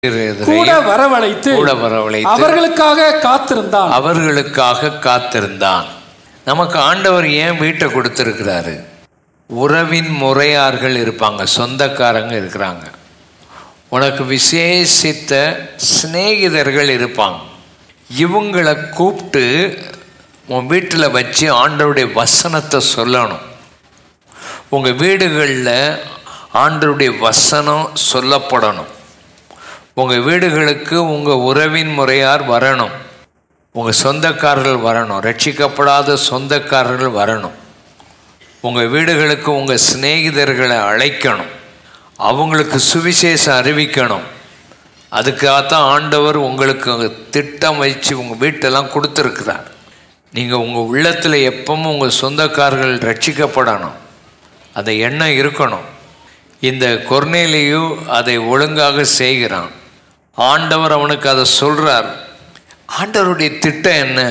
கூட வரவழைத்து கூட வரவழைத்து அவர்களுக்காக காத்திருந்தான் அவர்களுக்காக காத்திருந்தான் நமக்கு ஆண்டவர் ஏன் வீட்டை கொடுத்துருக்கிறாரு உறவின் முறையார்கள் இருப்பாங்க சொந்தக்காரங்க இருக்கிறாங்க உனக்கு விசேஷித்த சிநேகிதர்கள் இருப்பாங்க இவங்களை கூப்பிட்டு உன் வீட்டில் வச்சு ஆண்டவருடைய வசனத்தை சொல்லணும் உங்கள் வீடுகளில் ஆண்டவருடைய வசனம் சொல்லப்படணும் உங்கள் வீடுகளுக்கு உங்கள் உறவின் முறையார் வரணும் உங்கள் சொந்தக்காரர்கள் வரணும் ரட்சிக்கப்படாத சொந்தக்காரர்கள் வரணும் உங்கள் வீடுகளுக்கு உங்கள் சிநேகிதர்களை அழைக்கணும் அவங்களுக்கு சுவிசேஷம் அறிவிக்கணும் அதுக்காகத்தான் ஆண்டவர் உங்களுக்கு திட்டம் வச்சு உங்கள் வீட்டெல்லாம் கொடுத்துருக்கிறார் நீங்கள் உங்கள் உள்ளத்தில் எப்பவும் உங்கள் சொந்தக்காரர்கள் ரட்சிக்கப்படணும் அந்த எண்ணம் இருக்கணும் இந்த கொர்நேலியு அதை ஒழுங்காக செய்கிறான் ஆண்டவர் அவனுக்கு அதை சொல்கிறார் ஆண்டவருடைய திட்டம் என்ன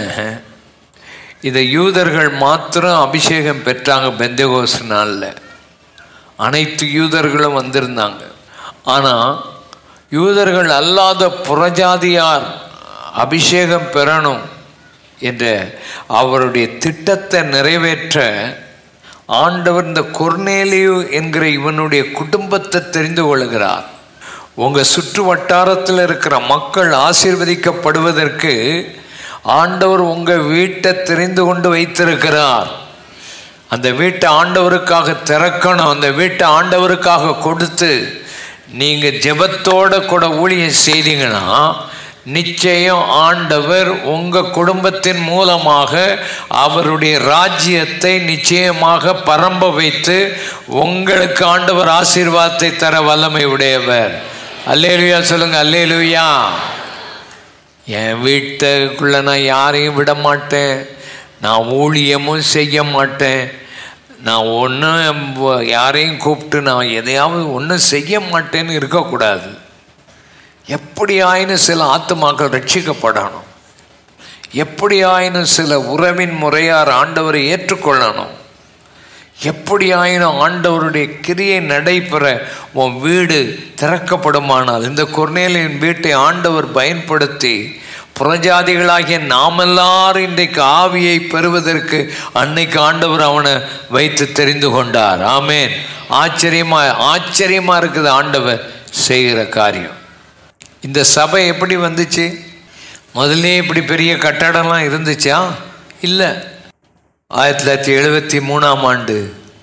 இதை யூதர்கள் மாத்திரம் அபிஷேகம் பெற்றாங்க பெந்தகோஸ் நாளில் அனைத்து யூதர்களும் வந்திருந்தாங்க ஆனால் யூதர்கள் அல்லாத புறஜாதியார் அபிஷேகம் பெறணும் என்ற அவருடைய திட்டத்தை நிறைவேற்ற ஆண்டவர் இந்த கொர்நேலியு என்கிற இவனுடைய குடும்பத்தை தெரிந்து கொள்கிறார் உங்கள் சுற்று வட்டாரத்தில் இருக்கிற மக்கள் ஆசீர்வதிக்கப்படுவதற்கு ஆண்டவர் உங்கள் வீட்டை தெரிந்து கொண்டு வைத்திருக்கிறார் அந்த வீட்டை ஆண்டவருக்காக திறக்கணும் அந்த வீட்டை ஆண்டவருக்காக கொடுத்து நீங்கள் ஜெபத்தோட கூட ஊழியம் செய்தீங்கன்னா நிச்சயம் ஆண்டவர் உங்கள் குடும்பத்தின் மூலமாக அவருடைய ராஜ்யத்தை நிச்சயமாக பரம்ப வைத்து உங்களுக்கு ஆண்டவர் ஆசீர்வாதத்தை தர வல்லமை உடையவர் அல்லேலுயா சொல்லுங்க அல்லேலுயா என் வீட்டுக்குள்ள நான் யாரையும் விட மாட்டேன் நான் ஊழியமும் செய்ய மாட்டேன் நான் ஒன்றும் யாரையும் கூப்பிட்டு நான் எதையாவது ஒன்றும் செய்ய மாட்டேன்னு இருக்கக்கூடாது எப்படி ஆயினும் சில ஆத்துமாக்கள் ரட்சிக்கப்படணும் எப்படி ஆயினும் சில உறவின் முறையார் ஆண்டவரை ஏற்றுக்கொள்ளணும் எப்படி ஆயினும் ஆண்டவருடைய கிரியை நடைபெற உன் வீடு திறக்கப்படுமானால் இந்த கொர்நேலின் வீட்டை ஆண்டவர் பயன்படுத்தி புறஜாதிகளாகிய நாமெல்லாரும் இன்றைக்கு ஆவியை பெறுவதற்கு அன்னைக்கு ஆண்டவர் அவனை வைத்து தெரிந்து கொண்டார் ஆமேன் ஆச்சரியமா ஆச்சரியமா இருக்குது ஆண்டவர் செய்கிற காரியம் இந்த சபை எப்படி வந்துச்சு முதல்ல இப்படி பெரிய கட்டடம்லாம் இருந்துச்சா இல்லை ஆயிரத்தி தொள்ளாயிரத்தி எழுபத்தி மூணாம் ஆண்டு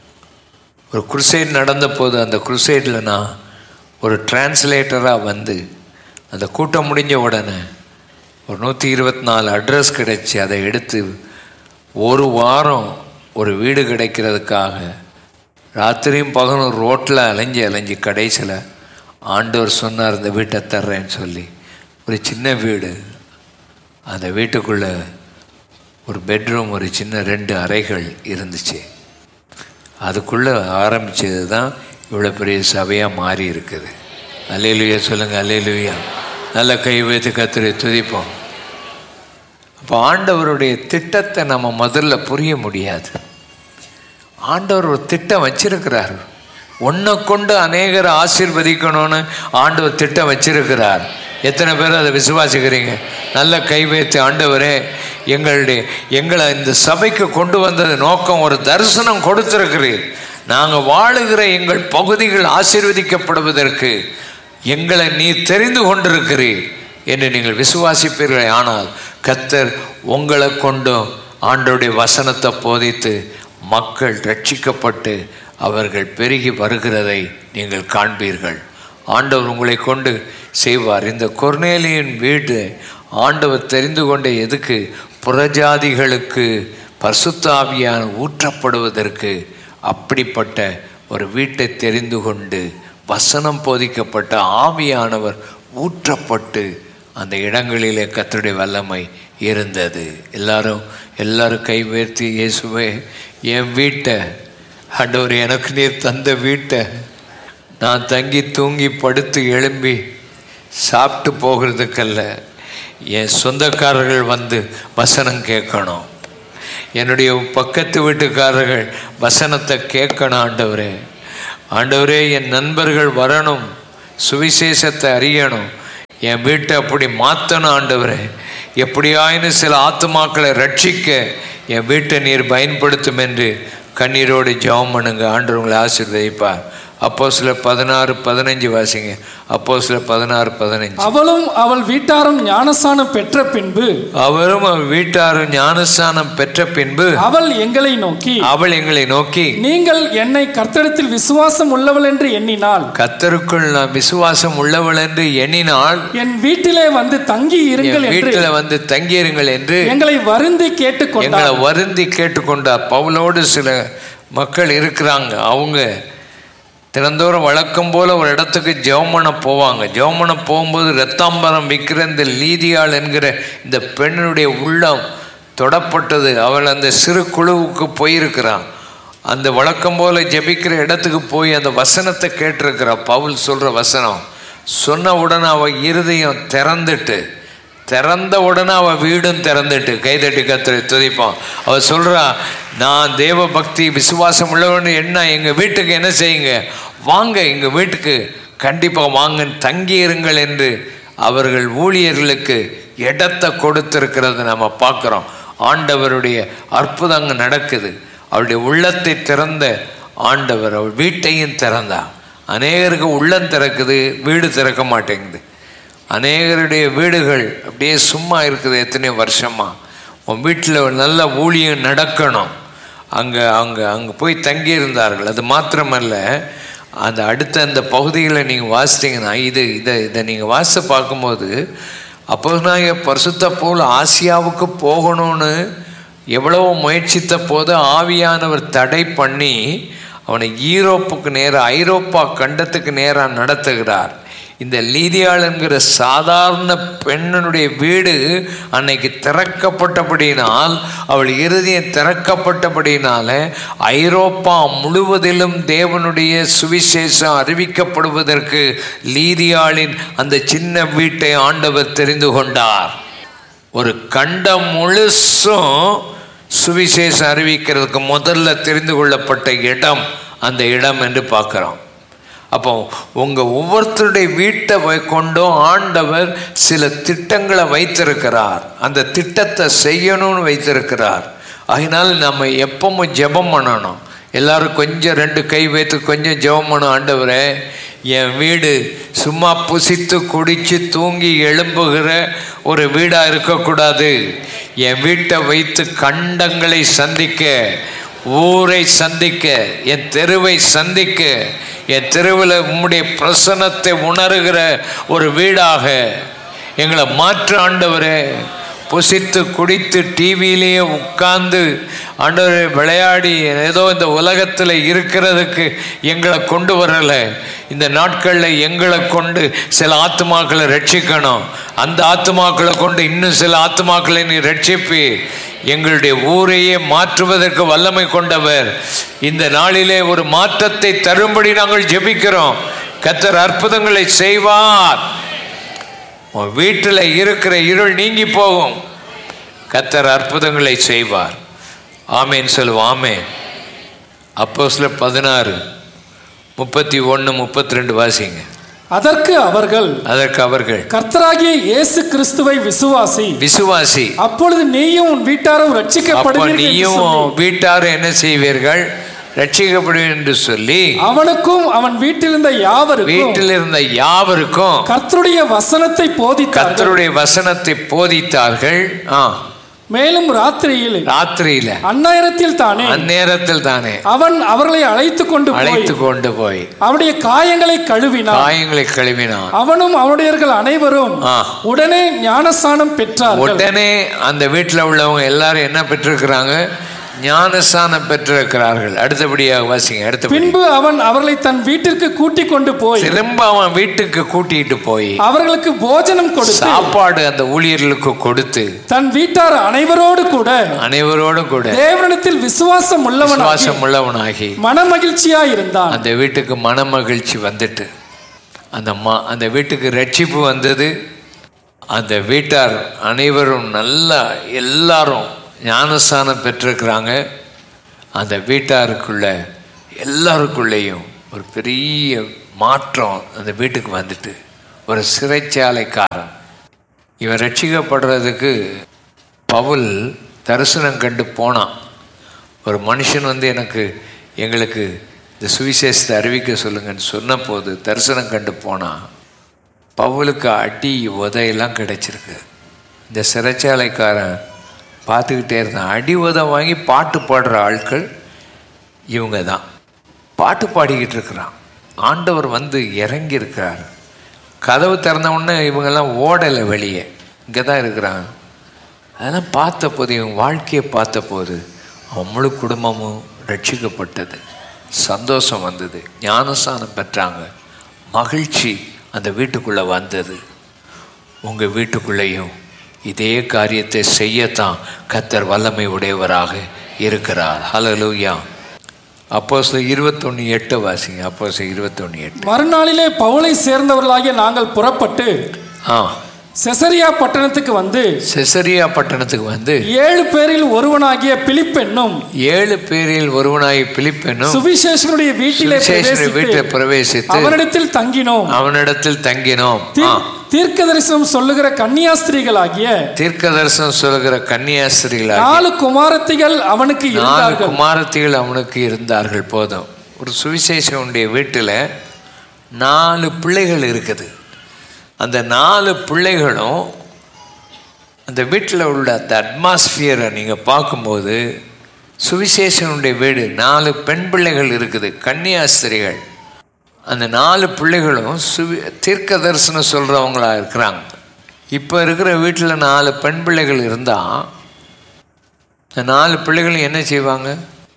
ஒரு குருசைட் நடந்த போது அந்த குருசைடில் நான் ஒரு டிரான்ஸ்லேட்டராக வந்து அந்த கூட்டம் முடிஞ்ச உடனே ஒரு நூற்றி இருபத்தி நாலு அட்ரஸ் கிடைச்சி அதை எடுத்து ஒரு வாரம் ஒரு வீடு கிடைக்கிறதுக்காக ராத்திரியும் பகலும் ரோட்டில் அலைஞ்சி அலைஞ்சி கடைசியில் ஆண்டவர் சொன்னார் இந்த வீட்டை தர்றேன்னு சொல்லி ஒரு சின்ன வீடு அந்த வீட்டுக்குள்ளே ஒரு பெட்ரூம் ஒரு சின்ன ரெண்டு அறைகள் இருந்துச்சு அதுக்குள்ளே ஆரம்பித்தது தான் இவ்வளோ பெரிய சபையாக மாறி இருக்குது அல்லேலுயா சொல்லுங்கள் அல்லேலுயா நல்ல கை வைத்து கத்திரை துதிப்போம் அப்போ ஆண்டவருடைய திட்டத்தை நம்ம முதல்ல புரிய முடியாது ஆண்டவர் ஒரு திட்டம் வச்சிருக்கிறார் ஒன்றை கொண்டு அநேகரை ஆசீர்வதிக்கணும்னு ஆண்டவர் திட்டம் வச்சிருக்கிறார் எத்தனை பேர் அதை விசுவாசிக்கிறீங்க நல்ல கை வைத்து ஆண்டவரே எங்களுடைய எங்களை இந்த சபைக்கு கொண்டு வந்தது நோக்கம் ஒரு தரிசனம் கொடுத்திருக்கிறீர் நாங்கள் வாழுகிற எங்கள் பகுதிகள் ஆசீர்வதிக்கப்படுவதற்கு எங்களை நீ தெரிந்து கொண்டிருக்கிறீர் என்று நீங்கள் விசுவாசிப்பீர்கள் ஆனால் கத்தர் உங்களை கொண்டும் ஆண்டோடைய வசனத்தை போதித்து மக்கள் ரட்சிக்கப்பட்டு அவர்கள் பெருகி வருகிறதை நீங்கள் காண்பீர்கள் ஆண்டவர் உங்களை கொண்டு செய்வார் இந்த கொர்நேலியின் வீடு ஆண்டவர் தெரிந்து கொண்ட எதுக்கு புறஜாதிகளுக்கு பரிசுத்தாவியான ஊற்றப்படுவதற்கு அப்படிப்பட்ட ஒரு வீட்டை தெரிந்து கொண்டு வசனம் போதிக்கப்பட்ட ஆவியானவர் ஊற்றப்பட்டு அந்த இடங்களிலே கத்தருடைய வல்லமை இருந்தது எல்லாரும் எல்லாரும் கை உயர்த்தி இயேசுவே என் வீட்டை ஆண்டவர் எனக்கு நீர் தந்த வீட்டை நான் தங்கி தூங்கி படுத்து எழும்பி சாப்பிட்டு போகிறதுக்கல்ல என் சொந்தக்காரர்கள் வந்து வசனம் கேட்கணும் என்னுடைய பக்கத்து வீட்டுக்காரர்கள் வசனத்தை கேட்கணும் ஆண்டவரே ஆண்டவரே என் நண்பர்கள் வரணும் சுவிசேஷத்தை அறியணும் என் வீட்டை அப்படி மாற்றணும் ஆண்டவரே எப்படியாயினும் சில ஆத்துமாக்களை ரட்சிக்க என் வீட்டை நீர் பயன்படுத்தும் என்று கண்ணீரோடு ஜெபம் பண்ணுங்க ஆண்டவர் உங்களை ஆசீர்வதிப்பார் அப்போ சில பதினாறு பதினஞ்சு வாசிங்க அப்போ சில பதினாறு பதினஞ்சு அவளும் அவள் வீட்டாரும் ஞானசானம் பெற்ற பின்பு அவரும் அவர் வீட்டாரும் ஞானஸ்தானம் பெற்ற பின்பு அவள் எங்களை நோக்கி அவள் எங்களை நோக்கி நீங்கள் என்னை கர்த்தரிடத்தில் விசுவாசம் உள்ளவள் என்று எண்ணினால் கத்தருக்குள் நான் விசுவாசம் உள்ளவள் என்று எண்ணினால் என் வீட்டிலே வந்து தங்கி இருங்கள் என் என்று வீட்டில் வந்து தங்கியிருங்கள் என்று எங்களை வருந்தி கேட்டுக்கொண்டார் எங்களை வருந்தி கேட்டுக்கொண்டார் பவுலோடு சில மக்கள் இருக்கிறாங்க அவங்க தினந்தோறும் வழக்கம் போல ஒரு இடத்துக்கு ஜெபம் பண்ண போவாங்க ஜெபம் பண்ண போகும்போது ரத்தாம்பரம் விற்கிற இந்த லீதியாள் என்கிற இந்த பெண்ணுடைய உள்ளம் தொடப்பட்டது அவள் அந்த சிறு குழுவுக்கு போயிருக்கிறான் அந்த வழக்கம் போல ஜெபிக்கிற இடத்துக்கு போய் அந்த வசனத்தை கேட்டிருக்கிறா பவுல் சொல்ற வசனம் சொன்ன உடனே அவள் இருதயம் திறந்துட்டு திறந்த உடனே அவள் வீடும் திறந்துட்டு கைதட்டி கத்திர துதிப்பான் அவள் சொல்கிறா நான் தேவ பக்தி விசுவாசம் உள்ளவன் என்ன எங்கள் வீட்டுக்கு என்ன செய்யுங்க வாங்க எங்கள் வீட்டுக்கு கண்டிப்பாக வாங்க தங்கியிருங்கள் என்று அவர்கள் ஊழியர்களுக்கு இடத்தை கொடுத்திருக்கிறது நம்ம பார்க்குறோம் ஆண்டவருடைய அற்புதங்க நடக்குது அவருடைய உள்ளத்தை திறந்த ஆண்டவர் அவள் வீட்டையும் திறந்தா அநேகருக்கு உள்ளம் திறக்குது வீடு திறக்க மாட்டேங்குது அநேகருடைய வீடுகள் அப்படியே சும்மா இருக்குது எத்தனையோ வருஷமா உன் வீட்டில் ஒரு நல்ல ஊழியம் நடக்கணும் அங்கே அங்கே அங்கே போய் தங்கியிருந்தார்கள் அது மாத்திரமல்ல அந்த அடுத்த அந்த பகுதியில் நீங்கள் வாசித்தீங்கன்னா இது இதை இதை நீங்கள் வாசித்து பார்க்கும்போது அப்போ நான் பரிசுத்த போல் ஆசியாவுக்கு போகணும்னு எவ்வளவோ முயற்சித்த போது ஆவியானவர் தடை பண்ணி அவனை ஈரோப்புக்கு நேராக ஐரோப்பா கண்டத்துக்கு நேராக நடத்துகிறார் இந்த லீதியாள் என்கிற சாதாரண பெண்ணனுடைய வீடு அன்னைக்கு திறக்கப்பட்டபடியினால் அவள் இருதயம் திறக்கப்பட்டபடியினால ஐரோப்பா முழுவதிலும் தேவனுடைய சுவிசேஷம் அறிவிக்கப்படுவதற்கு லீதியாளின் அந்த சின்ன வீட்டை ஆண்டவர் தெரிந்து கொண்டார் ஒரு கண்டம் முழுசும் சுவிசேஷம் அறிவிக்கிறதுக்கு முதல்ல தெரிந்து கொள்ளப்பட்ட இடம் அந்த இடம் என்று பார்க்குறோம் அப்போ உங்கள் ஒவ்வொருத்தருடைய வீட்டை வை- கொண்டும் ஆண்டவர் சில திட்டங்களை வைத்திருக்கிறார் அந்த திட்டத்தை செய்யணும்னு வைத்திருக்கிறார் அதனால் நம்ம எப்பவும் ஜெபம் பண்ணணும் எல்லாரும் கொஞ்சம் ரெண்டு கை வைத்து கொஞ்சம் ஜெபம் பண்ணணும் ஆண்டவரே என் வீடு சும்மா புசித்து குடித்து தூங்கி எழும்புகிற ஒரு வீடாக இருக்கக்கூடாது என் வீட்டை வைத்து கண்டங்களை சந்திக்க ஊரை சந்திக்க என் தெருவை சந்திக்க என் தெருவில் உம்முடைய பிரசன்னத்தை உணர்கிற ஒரு வீடாக எங்களை மாற்று ஆண்டவரே புசித்து குடித்து டிவியிலேயே உட்கார்ந்து ஆண்டவரே விளையாடி ஏதோ இந்த உலகத்தில் இருக்கிறதுக்கு எங்களை கொண்டு வரலை இந்த நாட்களில் எங்களை கொண்டு சில ஆத்துமாக்களை ரட்சிக்கணும் அந்த ஆத்துமாக்களை கொண்டு இன்னும் சில ஆத்துமாக்களை நீ ரட்சிப்பி எங்களுடைய ஊரையே மாற்றுவதற்கு வல்லமை கொண்டவர் இந்த நாளிலே ஒரு மாற்றத்தை தரும்படி நாங்கள் ஜெபிக்கிறோம் கத்தர் அற்புதங்களை செய்வார் உன் வீட்டில் இருக்கிற இருள் நீங்கி போகும் கத்தர் அற்புதங்களை செய்வார் ஆமேன் சொல்லுவோம் ஆமேன் அப்போ சில பதினாறு முப்பத்தி ஒன்று முப்பத்தி ரெண்டு வாசிங்க அதற்கு அவர்கள் அதற்கு அவர்கள் கர்த்தராகிய இயேசு கிறிஸ்துவை விசுவாசி விசுவாசி அப்பொழுது நீயும் உன் வீட்டாரும் அப்போ ரட்சிக்கப்படுவீர்கள் என்று நீயும் சொல்லி, வீட்டாரும் என்ன செய்வீர்கள் ரட்சிக்கப்படுவீர்கள் என்று சொல்லி அவனுக்கும் அவன் வீட்டில் இருந்த யாவருக்கும் வீட்டில் இருந்த யாவருக்கும் கர்த்தருடைய வசனத்தை போதித்தார்கள் கர்த்தருடைய வசனத்தை போதித்தார்கள் ஆ மேலும் ராத்திரியில் ராத்திரியில அந்நேரத்தில் தானே அந்நேரத்தில் தானே அவன் அவர்களை அழைத்து கொண்டு போய் அழைத்து கொண்டு போய் அவருடைய காயங்களை கழுவினான் காயங்களை கழுவினான் அவனும் அவனுடையர்கள் அனைவரும் ஆ. உடனே ஞானஸ்நானம் பெற்றார்கள் உடனே அந்த வீட்டில் உள்ளவங்க எல்லாரும் என்ன பெற்றிருக்கிறாங்க ஞானஸ்தானம் பெற்றிருக்கிறார்கள் அடுத்தபடியாக வாசிங்க அடுத்தபடி பின்பு அவன் அவர்களை தன் வீட்டிற்கு கூட்டிக் கொண்டு போய் திரும்ப அவன் வீட்டுக்கு கூட்டிட்டு போய் அவர்களுக்கு போஜனம் கொடுத்து சாப்பாடு அந்த ஊழியர்களுக்கு கொடுத்து தன் வீட்டார் அனைவரோடு கூட அனைவரோடும் கூட தேவனிடத்தில் விசுவாசம் உள்ளவனாகி விசுவாசம் உள்ளவனாகி மனமகிழ்ச்சியா இருந்தான் அந்த வீட்டுக்கு மன மகிழ்ச்சி வந்துட்டு அந்த மா அந்த வீட்டுக்கு ரட்சிப்பு வந்தது அந்த வீட்டார் அனைவரும் நல்லா எல்லாரும் ஞானஸ்தானம் பெற்றிருக்கிறாங்க அந்த வீட்டாருக்குள்ள எல்லாருக்குள்ளேயும் ஒரு பெரிய மாற்றம் அந்த வீட்டுக்கு வந்துட்டு ஒரு சிறைச்சாலைக்காரன் இவன் ரட்சிக்கப்படுறதுக்கு பவுல் தரிசனம் கண்டு போனான் ஒரு மனுஷன் வந்து எனக்கு எங்களுக்கு இந்த சுவிசேஷத்தை அறிவிக்க சொல்லுங்கன்னு சொன்னபோது தரிசனம் கண்டு போனான் பவுலுக்கு அடி உதையெல்லாம் கிடைச்சிருக்கு இந்த சிறைச்சாலைக்காரன் பார்த்துக்கிட்டே இருந்தான் அடி உதை வாங்கி பாட்டு பாடுற ஆட்கள் இவங்க தான் பாட்டு பாடிக்கிட்டு இருக்கிறான் ஆண்டவர் வந்து இறங்கி இருக்கிறார் கதவு திறந்த உடனே இவங்கெல்லாம் ஓடலை வெளியே இங்கே தான் இருக்கிறாங்க அதெல்லாம் பார்த்தபோது இவன் வாழ்க்கையை பார்த்தபோது அவன் முழு குடும்பமும் ரட்சிக்கப்பட்டது சந்தோஷம் வந்தது ஞானஸ்தானம் பெற்றாங்க மகிழ்ச்சி அந்த வீட்டுக்குள்ளே வந்தது உங்கள் வீட்டுக்குள்ளேயும் இதே காரியத்தை செய்யத்தான் கத்தர் வல்லமை உடையவராக இருக்கிறார் ஹalleluya அப்போ சில இருபத்தொன்று எட்டு வாசிங்க அப்போ சில இருபத்தொன்று எட்டு மறுநாளிலே பவுலை சேர்ந்தவர்களாகிய நாங்கள் புறப்பட்டு ஆ செசரியா பட்டணத்துக்கு வந்து செசரியா பட்டணத்துக்கு வந்து ஏழு பேரில் ஒருவனாகிய பிலிப் என்னும் ஏழு பேரில் ஒருவனாய் பிலிப்பெனும் சுவிசேஷனுடைய வீட்டிலே சுவிசேஷனுடைய வீட்டை பிரவேசித்து பிரவேசித்து அவனிடத்தில் தங்கினோம் அவனிடத்தில் தங்கினோம் ஆ தீர்க்க தரிசனம் சொல்லுகிற கன்னியாஸ்திரிகளாகிய தீர்க்க தரிசனம் சொல்லுகிற கன்னியாஸ்திரிகளாக நாலு குமாரத்திகள் அவனுக்கு நாலு இருந்தார்கள் குமாரத்திகள் அவனுக்கு இருந்தார்கள் போதும் ஒரு சுவிசேஷனுடைய வீட்டில் நாலு பிள்ளைகள் இருக்குது அந்த நாலு பிள்ளைகளும் அந்த வீட்டில் உள்ள அந்த அட்மாஸ்பியரை நீங்கள் பார்க்கும்போது சுவிசேஷனுடைய வீடு நாலு பெண் பிள்ளைகள் இருக்குது கன்னியாஸ்திரிகள் அந்த நாலு பிள்ளைகளும் சுவி தீர்க்க தரிசனம் சொல்கிறவங்களா இருக்கிறாங்க இப்போ இருக்கிற வீட்டில் நாலு பெண் பிள்ளைகள் இருந்தால் இந்த நாலு பிள்ளைகளும் என்ன செய்வாங்க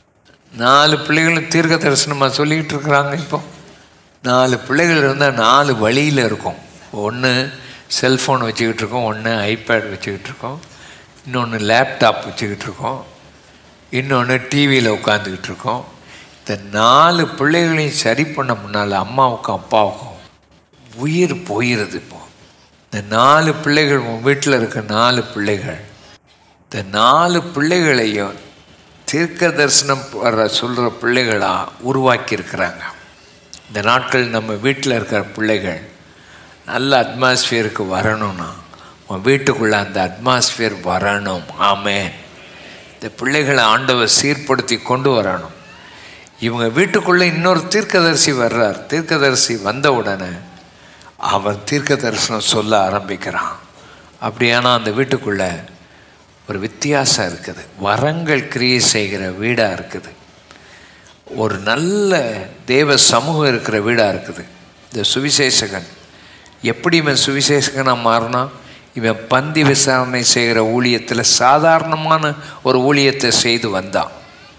நாலு பிள்ளைகளும் தீர்க்க தரிசனமாக சொல்லிக்கிட்டு இருக்கிறாங்க இப்போ நாலு பிள்ளைகள் இருந்தால் நாலு வழியில் இருக்கும் ஒன்று செல்ஃபோன் வச்சுக்கிட்டு இருக்கோம் ஒன்று ஐபேட் வச்சுக்கிட்டு இருக்கோம் இன்னொன்று லேப்டாப் வச்சுக்கிட்டு இருக்கோம் இன்னொன்று டிவியில் உட்காந்துக்கிட்டு இருக்கோம் இந்த நாலு பிள்ளைகளையும் சரி பண்ண முன்னால் அம்மாவுக்கும் அப்பாவுக்கும் உயிர் போயிடுது இப்போ இந்த நாலு பிள்ளைகள் உன் வீட்டில் இருக்க நாலு பிள்ளைகள் இந்த நாலு பிள்ளைகளையும் தீர்க்க தரிசனம் வர சொல்கிற பிள்ளைகளாக உருவாக்கியிருக்கிறாங்க இந்த நாட்கள் நம்ம வீட்டில் இருக்கிற பிள்ளைகள் நல்ல அட்மாஸ்பியருக்கு வரணும்னா உன் வீட்டுக்குள்ளே அந்த அட்மாஸ்பியர் வரணும் ஆமென் இந்த பிள்ளைகளை ஆண்டவர் சீர்படுத்தி கொண்டு வரணும் இவங்க வீட்டுக்குள்ளே இன்னொரு தீர்க்கதரிசி வர்றார் தீர்க்கதரிசி வந்த உடனே அவன் தீர்க்க தரிசனம் சொல்ல ஆரம்பிக்கிறான் அப்படியானா அந்த வீட்டுக்குள்ளே ஒரு வித்தியாசம் இருக்குது வரங்கள் கிரியை செய்கிற வீடாக இருக்குது ஒரு நல்ல தேவ சமூகம் இருக்கிற வீடாக இருக்குது இந்த சுவிசேஷகன் எப்படி இவன் சுவிசேஷகனாக மாறினா இவன் பந்தி விசாரணை செய்கிற ஊழியத்தில் சாதாரணமான ஒரு ஊழியத்தை செய்து வந்தான்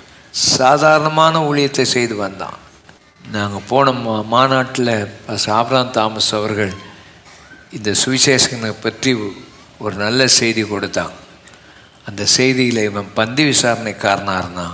சாதாரணமான ஊழியத்தை செய்து வந்தான் நாங்கள் போன மா மாநாட்டில் சாப்ரான் தாமஸ் அவர்கள் இந்த சுவிசேஷகனை பற்றி ஒரு நல்ல செய்தி கொடுத்தான் அந்த செய்தியில் இவன் பந்தி விசாரணைக்காரனாக இருந்தான்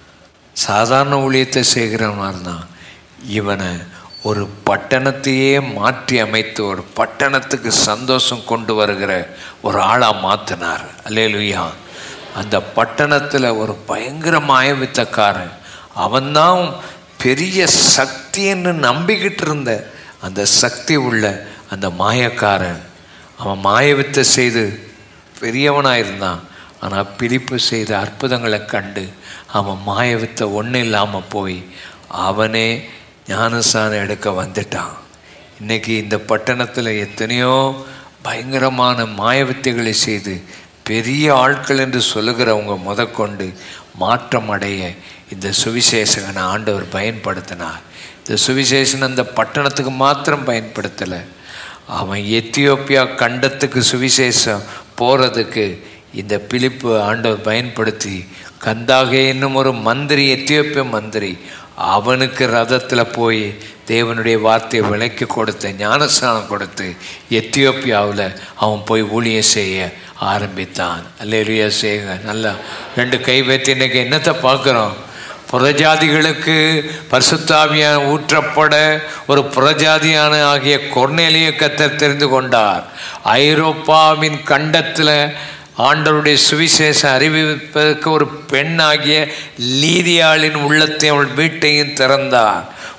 சாதாரண ஊழியத்தை செய்கிறவனாக இருந்தான் இவனை ஒரு பட்டணத்தையே மாற்றி அமைத்து ஒரு பட்டணத்துக்கு சந்தோஷம் கொண்டு வருகிற ஒரு ஆளாக மாற்றினார் அல்லேலுயா அந்த பட்டணத்தில் ஒரு பயங்கர மாயவித்தக்காரன் அவன்தான் பெரிய சக்தின்னு நம்பிக்கிட்டு இருந்த அந்த சக்தி உள்ள அந்த மாயக்காரன் அவன் மாயவித்தை செய்து பெரியவனாக இருந்தான் ஆனால் பிலிப்பு செய்த அற்புதங்களை கண்டு அவன் மாயவித்தை ஒன்றும் இல்லாமல் போய் அவனே ஞானஸ்தானம் எடுக்க வந்துட்டான் இன்னைக்கு இந்த பட்டணத்தில் எத்தனையோ பயங்கரமான மாயவித்தைகளை செய்து பெரிய ஆட்கள் என்று சொல்லுகிறவங்க முதற்கொண்டு மாற்றம் அடைய இந்த சுவிசேஷகனை ஆண்டவர் பயன்படுத்தினார் இந்த சுவிசேஷன் அந்த பட்டணத்துக்கு மாத்திரம் பயன்படுத்தலை அவன் எத்தியோப்பியா கண்டத்துக்கு சுவிசேஷம் போகிறதுக்கு இந்த பிலிப்பு ஆண்டவர் பயன்படுத்தி கந்தாகே என்னும் ஒரு மந்திரி எத்தியோப்பிய மந்திரி அவனுக்கு ரதத்தில் போய் தேவனுடைய வார்த்தையை விலைக்கு கொடுத்து ஞானஸ்தானம் கொடுத்து எத்தியோப்பியாவில் அவன் போய் ஊழியம் செய்ய ஆரம்பித்தான் அல்லேலுயா செய்க நல்லா ரெண்டு கை வைத்து இன்னைக்கு என்னத்தை பார்க்குறோம் புறஜாதிகளுக்கு பரிசுத்தாவியான ஊற்றப்பட ஒரு புறஜாதியான ஆகிய கொர்நேலிய கத்தர் தெரிந்து கொண்டார் ஐரோப்பாவின் கண்டத்தில் ஆண்டவருடைய சுவிசேஷம் அறிவிப்பதற்கு ஒரு பெண்ணாகிய லீதியாளின் உள்ளத்தை அவள் வீட்டையும் திறந்தார்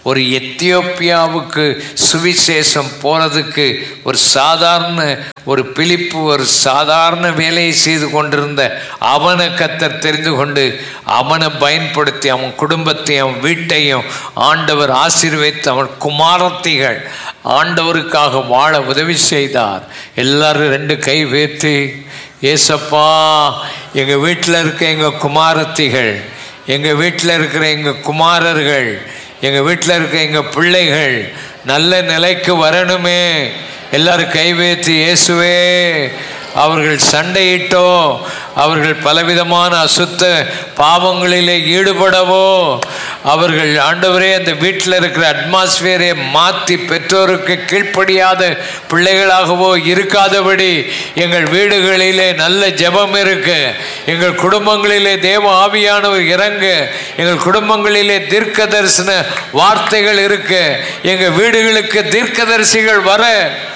ஒரு எத்தியோப்பியாவுக்கு சுவிசேஷம் போகிறதுக்கு ஒரு சாதாரண ஒரு பிலிப்பு ஒரு சாதாரண வேலையை செய்து கொண்டிருந்த அவனை கத்தர் தெரிந்து கொண்டு அவனை பயன்படுத்தி அவன் குடும்பத்தையும் அவன் வீட்டையும் ஆண்டவர் ஆசீர்வதித்து அவன் குமாரத்திகள் ஆண்டவருக்காக வாழ உதவி செய்தார் எல்லாரும் ரெண்டு கை வேற்றி ஏசப்பா எங்கள் வீட்டில் இருக்க எங்கள் குமாரத்திகள் எங்கள் வீட்டில் இருக்கிற எங்கள் குமாரர்கள் எங்கள் வீட்டில் இருக்க எங்கள் பிள்ளைகள் நல்ல நிலைக்கு வரணுமே எல்லாரும் கைவேத்தி இயேசுவே அவர்கள் சண்டையிட்டோ அவர்கள் பலவிதமான அசுத்த பாவங்களிலே ஈடுபடவோ அவர்கள் ஆண்டவரே அந்த வீட்டில் இருக்கிற அட்மாஸ்பியரை மாற்றி பெற்றோருக்கு கீழ்ப்படியாத பிள்ளைகளாகவோ இருக்காதபடி எங்கள் வீடுகளிலே நல்ல ஜெபம் இருக்கு எங்கள் குடும்பங்களிலே தேவ ஆவியானவர் இறங்க எங்கள் குடும்பங்களிலே தீர்க்க தரிசன வார்த்தைகள் இருக்கு எங்கள் வீடுகளுக்கு தீர்க்கதரிசிகள் வர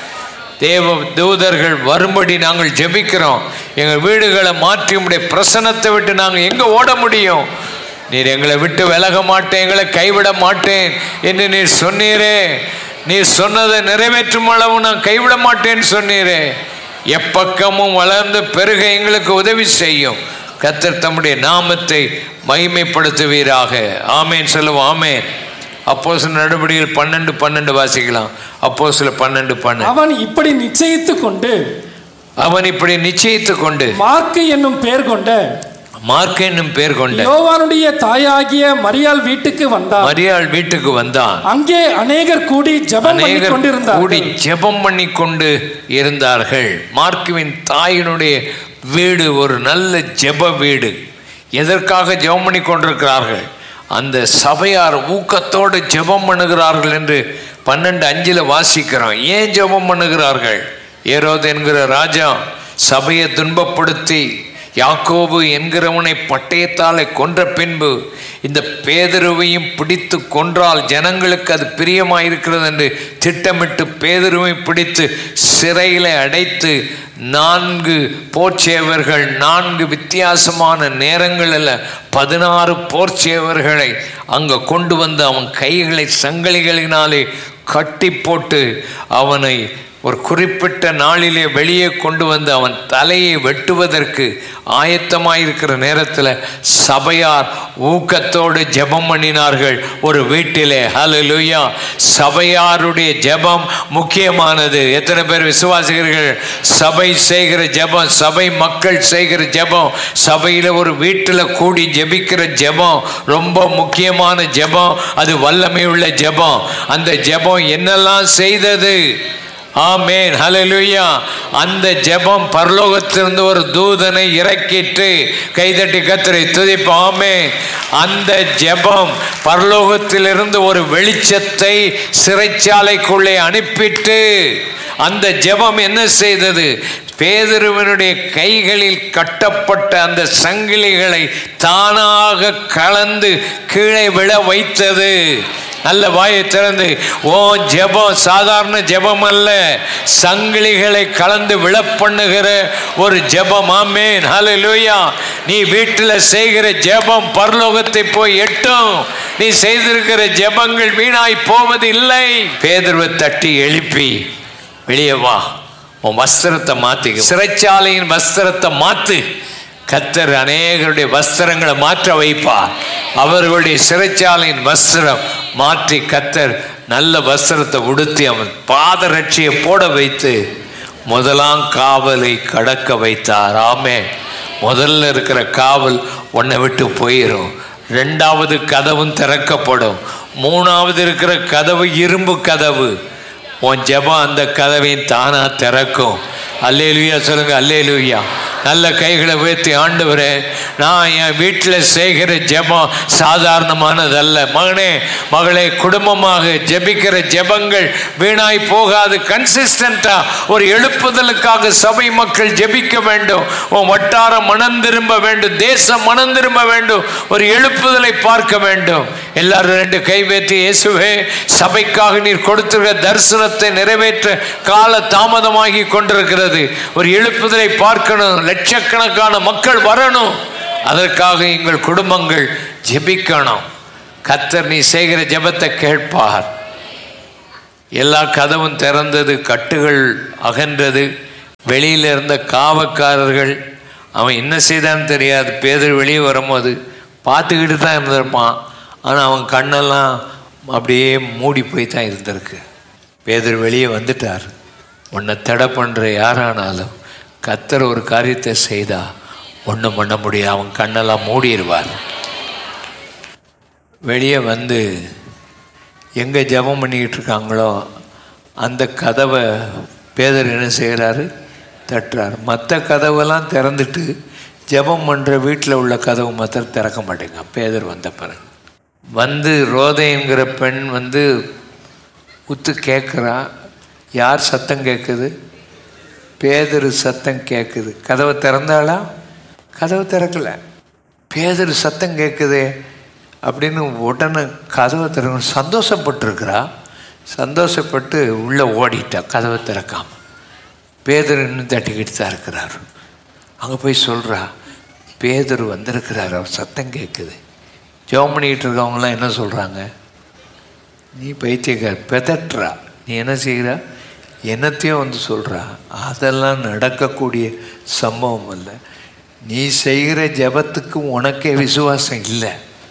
தேவ தூதர்கள் வரும்படி நாங்கள் ஜெபிக்கிறோம் எங்கள் வீடுகளை மாற்றி உடைய பிரசனத்தை விட்டு நாங்கள் எங்கே ஓட முடியும் நீர் எங்களை விட்டு விலக மாட்டேன் எங்களை கைவிட மாட்டேன் என்று நீர் சொன்னீரே நீர் சொன்னதை நிறைவேற்றும் அளவு நான் கைவிட மாட்டேன்னு சொன்னீரே எப்பக்கமும் வளர்ந்து பெருக எங்களுக்கு உதவி செய்யும் கத்தர் தம்முடைய நாமத்தை மகிமைப்படுத்துவீராக ஆமேன் சொல்லுவோம் ஆமேன் அப்போ சில நடவடிக்கைகள் பன்னெண்டு பன்னெண்டு வாசிக்கலாம் அப்போ சில பன்னெண்டு பன்னெண்டு அவன் இப்படி நிச்சயித்து கொண்டு அவன் இப்படி நிச்சயித்து கொண்டு மார்க்கு என்னும் பெயர் கொண்ட மார்க் என்னும் பேர் கொண்ட யோவானுடைய தாயாகிய மரியாள் வீட்டுக்கு வந்தான் மரியாள் வீட்டுக்கு வந்தான் அங்கே அநேகர் கூடி ஜெபம் பண்ணி அநேகர் கூடி கொண்டிருந்தார்கள் ஜெபம் பண்ணி கொண்டு இருந்தார்கள் மார்க்குவின் தாயினுடைய வீடு ஒரு நல்ல ஜெப வீடு எதற்காக ஜெபம் பண்ணி கொண்டிருக்கிறார்கள் அந்த சபையார் ஊக்கத்தோடு ஜெபம் பண்ணுகிறார்கள் என்று பன்னெண்டு அஞ்சில் வாசிக்கிறோம் ஏன் ஜெபம் பண்ணுகிறார்கள் ஏரோது என்கிற ராஜா சபையை துன்பப்படுத்தி யாக்கோபு என்கிறவனை பட்டயத்தாலே கொன்ற பின்பு இந்த பேதருவையும் பிடித்து கொன்றால் ஜனங்களுக்கு அது பிரியமாயிருக்கிறது என்று திட்டமிட்டு பேதருவை பிடித்து சிறையில் அடைத்து நான்கு போர்ச்சேவர்கள் நான்கு வித்தியாசமான நேரங்களில் பதினாறு போர்ச்சேவர்களை அங்கே கொண்டு வந்து அவன் கைகளை சங்கிலிகளினாலே கட்டி போட்டு அவனை ஒரு குறிப்பிட்ட நாளிலே வெளியே கொண்டு வந்து அவன் தலையை வெட்டுவதற்கு ஆயத்தமாயிருக்கிற நேரத்தில் சபையார் ஊக்கத்தோடு ஜெபம் பண்ணினார்கள் ஒரு வீட்டிலே ஹalleluya சபையாருடைய ஜெபம் முக்கியமானது எத்தனை பேர் விசுவாசிகர்கள் சபை செய்கிற ஜெபம் சபை மக்கள் செய்கிற ஜெபம் சபையில் ஒரு வீட்டில் கூடி ஜெபிக்கிற ஜெபம் ரொம்ப முக்கியமான ஜெபம் அது வல்லமையுள்ள ஜெபம் அந்த ஜெபம் என்னெல்லாம் செய்தது ஆமேன் ஹalleluya அந்த ஜெபம் பரலோகத்திலிருந்து ஒரு தூதனை இறக்கிட்டு கைதட்டி கத்தரை துதிப்போம் ஆமேன் அந்த ஜெபம் பரலோகத்திலிருந்து ஒரு வெளிச்சத்தை சிறைச்சாலைக்குள்ளே அனுப்பிட்டு அந்த ஜெபம் என்ன செய்தது பேதுருவனுடைய கைகளில் கட்டப்பட்ட அந்த சங்கிலிகளை தானாக கலந்து கீழே விழ வைத்தது நல்ல வாயை திறந்து ஓ ஜெபம் சாதாரண ஜெபம் அல்ல சங்கிலிகளை கலந்து விழப்பண்ணுகிற ஒரு ஜெபம் ஆமேன் ஹalleluya நீ வீட்டில் செய்கிற ஜெபம் பரலோகத்தை போய் எட்டும் நீ செய்திருக்கிற ஜெபங்கள் வீணாய் போவது இல்லை பேதுருவை தட்டி எழுப்பி வெளியே வா உன் வஸ்திரத்தை மாத்திக்க சிறைச்சாலையின் வஸ்திரத்தை மாத்து கத்தர் அநேகருடைய வஸ்திரங்களை மாற்ற வைப்பார் அவர்களுடைய சிறைச்சாலையின் வஸ்திரம் மாற்றி கத்தர் நல்ல வஸ்திரத்தை உடுத்தி அவன் பாதரட்சியை போட வைத்து முதலாம் காவலை கடக்க வைத்தார் ஆமே முதல்ல இருக்கிற காவல் உன்னை விட்டு போயிடும் ரெண்டாவது கதவும் திறக்கப்படும் மூணாவது இருக்கிற கதவு இரும்பு கதவு உன் ஜெபம் அந்த கதவையும் தானா திறக்கும் அல்லேலுயா சொல்லுங்க அல்லேலுயா நல்ல கைகளை உயர்த்தி ஆண்டவரே நான் என் வீட்டில் செய்கிற ஜெபம் சாதாரணமானதல்ல மகனே மகளே குடும்பமாக ஜெபிக்கிற ஜெபங்கள் வீணாய் போகாது கன்சிஸ்டண்டா ஒரு எழுப்புதலுக்காக சபை மக்கள் ஜெபிக்க வேண்டும் உன் வட்டாரம் மனம் திரும்ப வேண்டும் தேசம் மனம் திரும்ப வேண்டும் ஒரு எழுப்புதலை பார்க்க வேண்டும் எல்லாரும் ரெண்டு கைவேற்றி இயேசுவே சபைக்காக நீர் கொடுத்திருக்கிற தரிசனத்தை நிறைவேற்ற கால தாமதமாகி கொண்டிருக்கிறது ஒரு எழுப்புதலை பார்க்கணும் லட்சக்கணக்கான மக்கள் வரணும் அதற்காக எங்கள் குடும்பங்கள் ஜெபிக்கணும் கத்தர் நீ செய்கிற ஜெபத்தை கேட்பார் எல்லா கதவும் திறந்தது கட்டுகள் அகன்றது வெளியில் இருந்த காவக்காரர்கள் அவன் என்ன செய்தான்னு தெரியாது பேதர் வெளியே வரும்போது பார்த்துக்கிட்டு தான் இருந்திருப்பான் ஆனால் அவன் கண்ணெல்லாம் அப்படியே மூடி போய் தான் இருந்திருக்கு பேதர் வெளியே வந்துட்டார் உன்னை தடை பண்ணுற யாரானாலும் கத்தர் ஒரு காரியத்தை செய்தா ஒன்றும் பண்ண முடியாது அவன் கண்ணெல்லாம் மூடிடுவார் வெளியே வந்து எங்கே ஜெபம் பண்ணிக்கிட்டு இருக்காங்களோ அந்த கதவை பேதர் என்ன செய்கிறாரு தட்டுறாரு மற்ற கதவெல்லாம் திறந்துட்டு ஜெபம் பண்ணுற வீட்டில் உள்ள கதவு மாத்திரம் திறக்க மாட்டேங்க பேதர் வந்த பிறகு வந்து ரோதைங்கிற பெண் வந்து உத்து கேட்குறா யார் சத்தம் கேட்குது பேதரு சத்தம் கேட்குது கதவை திறந்தாளா கதவை திறக்கல பேதரு சத்தம் கேட்குதே அப்படின்னு உடனே கதவை திறக்க சந்தோஷப்பட்டிருக்கிறா சந்தோஷப்பட்டு உள்ளே ஓடிட்டா கதவை திறக்காம பேதர் இன்னும் தட்டிக்கிட்டு தான் இருக்கிறார் அங்கே போய் சொல்கிறா பேதர் வந்திருக்கிறார் அவர் சத்தம் கேட்குது ஜெபம் பண்ணிக்கிட்டு இருக்கவங்களாம் என்ன சொல்கிறாங்க நீ பைத்தியக்கார் பெதற்றா நீ என்ன செய்கிற என்னத்தையும் வந்து சொல்கிறா அதெல்லாம் நடக்கக்கூடிய சம்பவம் இல்லை நீ செய்கிற ஜெபத்துக்கு உனக்கே விசுவாசம் இல்லை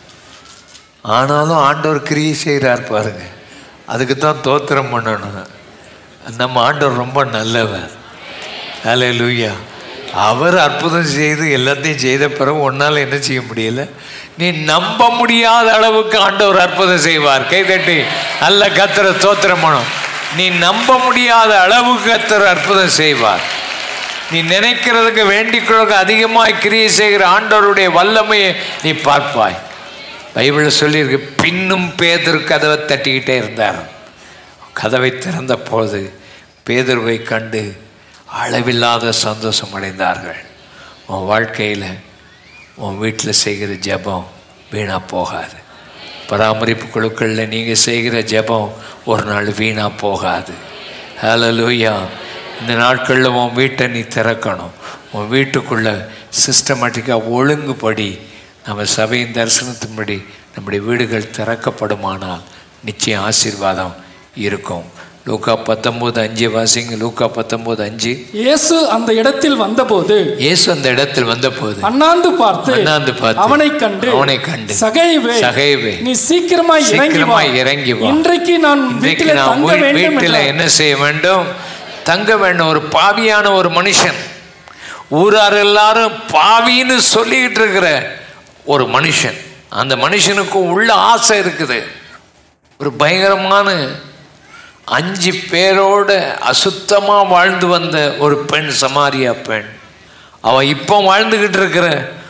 ஆனாலும் ஆண்டவர் கிரியை செய்கிறார் பாருங்க அதுக்கு தான் தோத்திரம் பண்ணணும் நம்ம ஆண்டவர் ரொம்ப நல்லவர் ஹலே லூயா அவர் அற்புதம் செய்து எல்லாத்தையும் செய்த பிறகு உன்னால் என்ன செய்ய முடியல நீ நம்ப முடியாத அளவுக்கு ஆண்டவர் அற்புதம் செய்வார் கை தட்டி நல்ல கத்திர தோத்திரம் பண்ணும் நீ நம்ப முடியாத அளவுக்கு கத்தர் அற்புதம் செய்வார் நீ நினைக்கிறதுக்கு வேண்டிக்கிறதுக்கு அதிகமாக கிரியை செய்கிற ஆண்டவருடைய வல்லமையை நீ பார்ப்பாய் பைபிளில் சொல்லியிருக்கு பின்னும் பேதர் கதவை தட்டிக்கிட்டே இருந்தார் கதவை திறந்த போது பேதர்வை கண்டு அளவில்லாத சந்தோஷம் அடைந்தார்கள் உன் வாழ்க்கையில் உன் வீட்டில் செய்கிற ஜெபம் வீணாக போகாது பராமரிப்பு குழுக்களில் நீங்கள் செய்கிற ஜெபம் ஒரு நாள் வீணாக போகாது ஹalleluya இந்த நாட்களில் உன் வீட்டை நீ திறக்கணும் உன் வீட்டுக்குள்ளே சிஸ்டமேட்டிக்காக ஒழுங்குபடி நம்ம சபையின் தரிசனத்தின்படி நம்முடைய வீடுகள் திறக்கப்படுமானால் நிச்சயம் ஆசீர்வாதம் இருக்கும் லூக்கா பத்தொம்போது அஞ்சு வாசிங்க லூக்கா பத்தொம்போது அஞ்சு இயேசு அந்த இடத்தில் வந்தபோது இயேசு அந்த இடத்தில் வந்தபோது அண்ணாந்து பார்த்து அண்ணாந்து பார்த்து அவனை கண்டு அவனை கண்டு சகைவே சகைவே நீ சீக்கிரமாய் இறங்கி வா சீக்கிரமாய் இறங்கி வா. இன்றைக்கு நான் இன்றைக்கு வீட்டில் நான் தங்க வீ- வேண்டும் வீட்டில் என்றார். என்ன செய்ய வேண்டும் தங்க வேண்டும் ஒரு பாவியான ஒரு மனுஷன் ஊரார் எல்லாரும் பாவின்னு சொல்லிக்கிட்டு இருக்கிற ஒரு மனுஷன் அந்த மனுஷனுக்கு உள்ள ஆசை இருக்குது ஒரு பயங்கரமான அஞ்சு பேரோட அசுத்தமாக வாழ்ந்து வந்த ஒரு பெண் சமாரியா பெண் அவன் இப்போ வாழ்ந்துக்கிட்டு இருக்கிற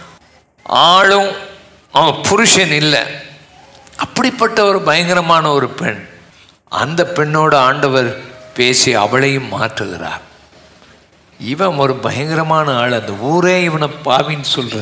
ஆளும் அவன் புருஷன் இல்லை அப்படிப்பட்ட ஒரு பயங்கரமான ஒரு பெண் அந்த பெண்ணோட ஆண்டவர் பேசி அவளையும் மாற்றுகிறார் இவன் ஒரு பயங்கரமான ஆள் அந்த ஊரே இவனை பாவின்னு சொல்கிற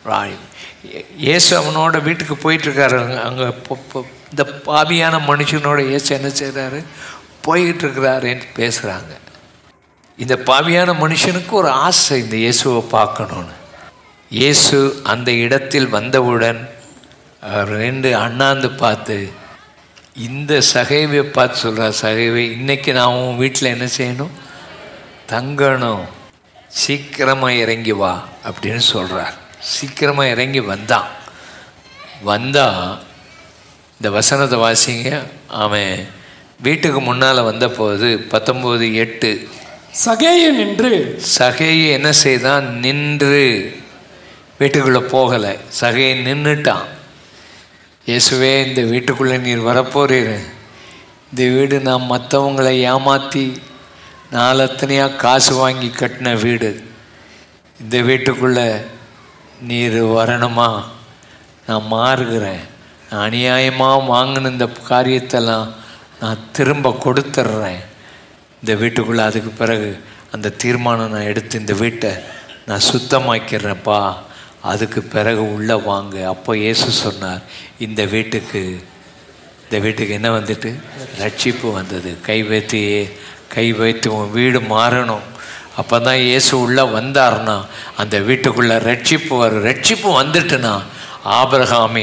இயேசு அவனோட வீட்டுக்கு போயிட்டுருக்காரு அங்கே இந்த பாவியான மனுஷனோட இயேசு என்ன செய்கிறாரு போய்கிட்டு இருக்கிறாருன்னு பேசுகிறாங்க இந்த பாவியான மனுஷனுக்கு ஒரு ஆசை இந்த இயேசுவை பார்க்கணுன்னு இயேசு அந்த இடத்தில் வந்தவுடன் அவர் ரெண்டு அண்ணாந்து பார்த்து இந்த சகைவை பார்த்து சொல்கிறார் சகைவை இன்னைக்கு நான் உன் வீட்டில் என்ன செய்யணும் தங்கணும் சீக்கிரமாக இறங்கி வா அப்படின்னு சொல்கிறார் சீக்கிரமாக இறங்கி வந்தான் வந்தா இந்த வசனத்தை வாசிங்க அவன் வீட்டுக்கு முன்னால் வந்தபோது பத்தொம்போது எட்டு சகேயு நின்று சகையை என்ன செய்தான் நின்று வீட்டுக்குள்ளே போகலை சகையை நின்றுட்டான் இயேசுவே இந்த வீட்டுக்குள்ளே நீர் வரப்போறீர் இந்த வீடு நான் மற்றவங்களை ஏமாற்றி நாலத்தனையாக காசு வாங்கி கட்டின வீடு இந்த வீட்டுக்குள்ளே நீர் வரணுமா நான் மாறுகிறேன் நான் அநியாயமாக வாங்கின இந்த காரியத்தெல்லாம் நான் திரும்ப கொடுத்துட்றேன் இந்த வீட்டுக்குள்ளே அதுக்கு பிறகு அந்த தீர்மானம் நான் எடுத்து இந்த வீட்டை நான் சுத்தமாக்கிறேன்ப்பா அதுக்கு பிறகு உள்ளே வாங்க அப்போ இயேசு சொன்னார் இந்த வீட்டுக்கு இந்த வீட்டுக்கு என்ன வந்துட்டு ரட்சிப்பு வந்தது கை வைத்து கை வைத்து உன் வீடு மாறணும் அப்போ தான் இயேசு உள்ளே வந்தார்னா அந்த வீட்டுக்குள்ளே ரட்சிப்பு வரும் ரட்சிப்பு வந்துட்டுனா ஆபிரகாமின்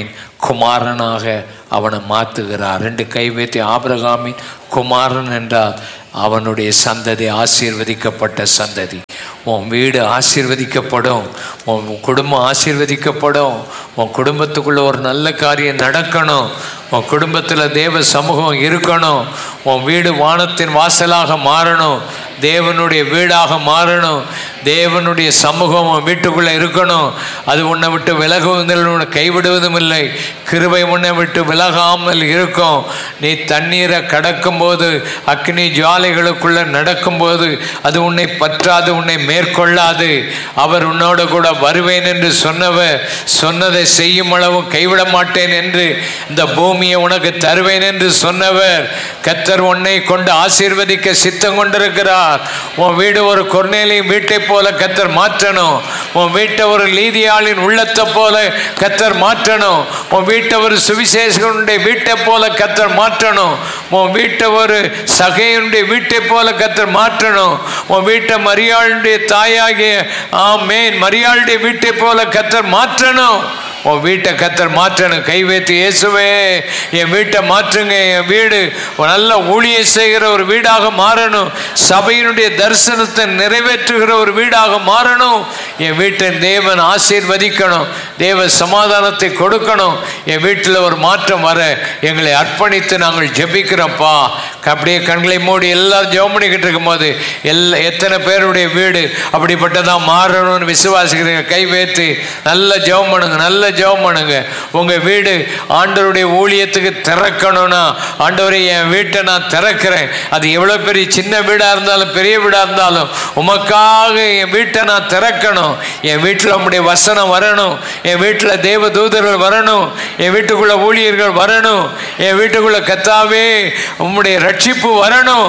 குமாரனாக அவனை மாற்றுகிறார் ரெண்டு கை வைத்து ஆபிரகாமின் குமாரன் என்றால் அவனுடைய சந்ததி ஆசீர்வதிக்கப்பட்ட சந்ததி உன் வீடு ஆசீர்வதிக்கப்படும் உன் குடும்பம் ஆசீர்வதிக்கப்படும் உன் குடும்பத்துக்குள்ள ஒரு நல்ல காரியம் நடக்கணும் உன் குடும்பத்தில் தேவ சமூகம் இருக்கணும் உன் வீடு வானத்தின் வாசலாக மாறணும் தேவனுடைய வீடாக மாறணும் தேவனுடைய சமூகம் உன் வீட்டுக்குள்ளே இருக்கணும் அது உன்னை விட்டு விலகுவதில் உன்னை கைவிடுவதும் இல்லை கிருபை உன்னை விட்டு விலகாமல் இருக்கும் நீ தண்ணீரை கடக்கும்போது அக்னி ஜுவாலைகளுக்குள்ளே நடக்கும்போது அது உன்னை பற்றாது உன்னை மேற்கொள்ளாது அவர் உன்னோட கூட வருவேன் என்று சொன்னவர் சொன்னதை செய்யும் அளவு கைவிட மாட்டேன் என்று இந்த பூமியை உனக்கு தருவேன் என்று சொன்னவர் கத்தர் உன்னை கொண்டு ஆசீர்வதிக்க சித்தம் கொண்டிருக்கிறார் உன் வீடு ஒரு கொர்நேலி வீட்டை போல கத்தர் மாற்றணும் உன் வீட்டை ஒரு லீதியாளின் உள்ளத்தை போல கத்தர் மாற்றணும் உன் வீட்டை ஒரு சுவிசேஷனுடைய வீட்டை போல கத்தர் மாற்றணும் உன் வீட்டை ஒரு சகையுடைய வீட்டை போல கத்தர் மாற்றணும் உன் வீட்டை மரியாளுடைய தாயாகிய ஆமேன் மரியாளுடைய வீட்டை போல கத்தர் மாற்றணும் உன் வீட்டை கத்தர் மாற்றணும் கை வைத்து இயேசுவே என் வீட்டை மாற்றுங்க என் வீடு ஒரு நல்ல ஊழியம் செய்கிற ஒரு வீடாக மாறணும் சபையினுடைய தரிசனத்தை நிறைவேற்றுகிற ஒரு வீடாக மாறணும் என் வீட்டை தேவன் ஆசீர்வதிக்கணும் தேவ சமாதானத்தை கொடுக்கணும் என் வீட்டில் ஒரு மாற்றம் வர எங்களை அர்ப்பணித்து நாங்கள் ஜெபிக்கிறோம்ப்பா அப்படியே கண்களை மூடி எல்லாரும் ஜெபம் பண்ணிக்கிட்டு இருக்கும்போது எல்லா எத்தனை பேருடைய வீடு அப்படிப்பட்டதான் மாறணும்னு விசுவாசிக்கிறீங்க கை வைத்து நல்ல ஜெபம் பண்ணுங்க நல்ல ஜெபம் பண்ணுங்க உங்கள் வீடு ஆண்டவருடைய ஊழியத்துக்கு திறக்கணும்னா ஆண்டவரை என் வீட்டை நான் திறக்கிறேன் அது எவ்வளோ பெரிய சின்ன வீடாக இருந்தாலும் பெரிய வீடாக இருந்தாலும் உமக்காக என் வீட்டை நான் திறக்கணும் என் வீட்டில் உம்முடைய வசனம் வரணும் என் வீட்டில் தேவ தூதர்கள் வரணும் என் வீட்டுக்குள்ள ஊழியர்கள் வரணும் என் வீட்டுக்குள்ள கத்தாவே உம்முடைய ரட்சிப்பு வரணும்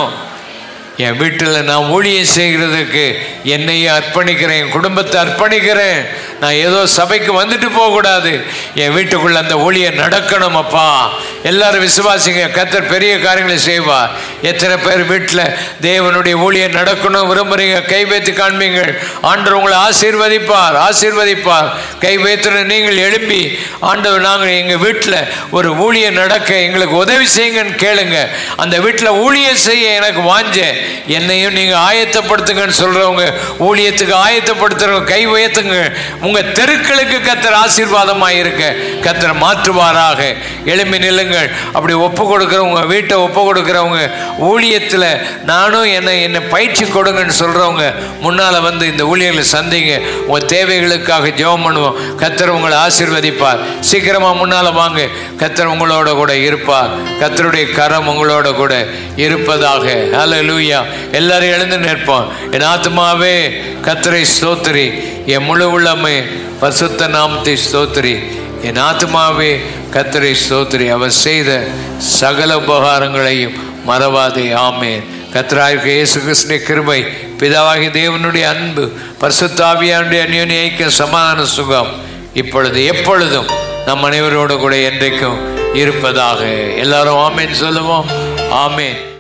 என் வீட்டில் நான் ஊழியம் செய்கிறதுக்கு என்னையே அர்ப்பணிக்கிறேன் என் குடும்பத்தை அர்ப்பணிக்கிறேன் நான் ஏதோ சபைக்கு வந்துட்டு போகக்கூடாது என் வீட்டுக்குள்ள அந்த ஊழியம் நடக்கணும் அப்பா எல்லாரும் விசுவாசிங்க கத்தர் பெரிய காரியங்களை செய்வார் எத்தனை பேர் வீட்டில் தேவனுடைய ஊழியம் நடக்கணும் விரும்புறீங்க கை வைத்து காண்பீங்கள் ஆண்டவர் உங்களை ஆசீர்வதிப்பார் ஆசீர்வதிப்பார் கை வைத்து நீங்கள் எழுப்பி ஆண்டவர் நாங்கள் எங்கள் வீட்டில் ஒரு ஊழியம் நடக்க எங்களுக்கு உதவி செய்யுங்கன்னு கேளுங்க அந்த வீட்டில் ஊழியம் செய்ய எனக்கு வாஞ்சேன் என்னையும் நீங்கள் ஆயத்தப்படுத்துங்கன்னு சொல்கிறவங்க ஊழியத்துக்கு ஆயத்தப்படுத்துறவங்க கை உயர்த்துங்க உங்கள் தெருக்களுக்கு கத்தர் ஆசீர்வாதமாக இருக்க கத்தர் மாற்றுவாராக எழும்பி நில்லுங்கள் அப்படி ஒப்பு கொடுக்குறவங்க வீட்டை ஒப்பு கொடுக்குறவங்க ஊழியத்தில் நானும் என்னை என்னை பயிற்சி கொடுங்கன்னு சொல்கிறவங்க முன்னால் வந்து இந்த ஊழியர்களை சந்திங்க உங்கள் தேவைகளுக்காக ஜெபம் பண்ணுவோம் கத்தர் உங்களை ஆசீர்வதிப்பார் சீக்கிரமாக முன்னால் வாங்க கத்தர் உங்களோட கூட இருப்பார் கத்தருடைய கரம் உங்களோட கூட இருப்பதாக ஹalleluya எல்லாரும் எழுந்து நிற்போம் என் ஆத்மாவே கத்தரை ஸ்தோத்திரி என் முழு உள்ளமே பசுத்த நாமத்தை ஸ்தோத்திரி என் ஆத்மாவே கத்தரை ஸ்தோத்திரி அவர் செய்த சகல உபகாரங்களையும் மறவாதே ஆமேன் கத்தராயிருக்க இயேசு கிருஷ்ண கிருபை பிதாவாகிய தேவனுடைய அன்பு பரிசுத்தாவியானுடைய அந்யோன்ய ஐக்கியம் சமாதான சுகம் இப்பொழுது எப்பொழுதும் நம் அனைவரோடு கூட என்றைக்கும் இருப்பதாக எல்லாரும் ஆமேன் சொல்லுவோம் ஆமேன்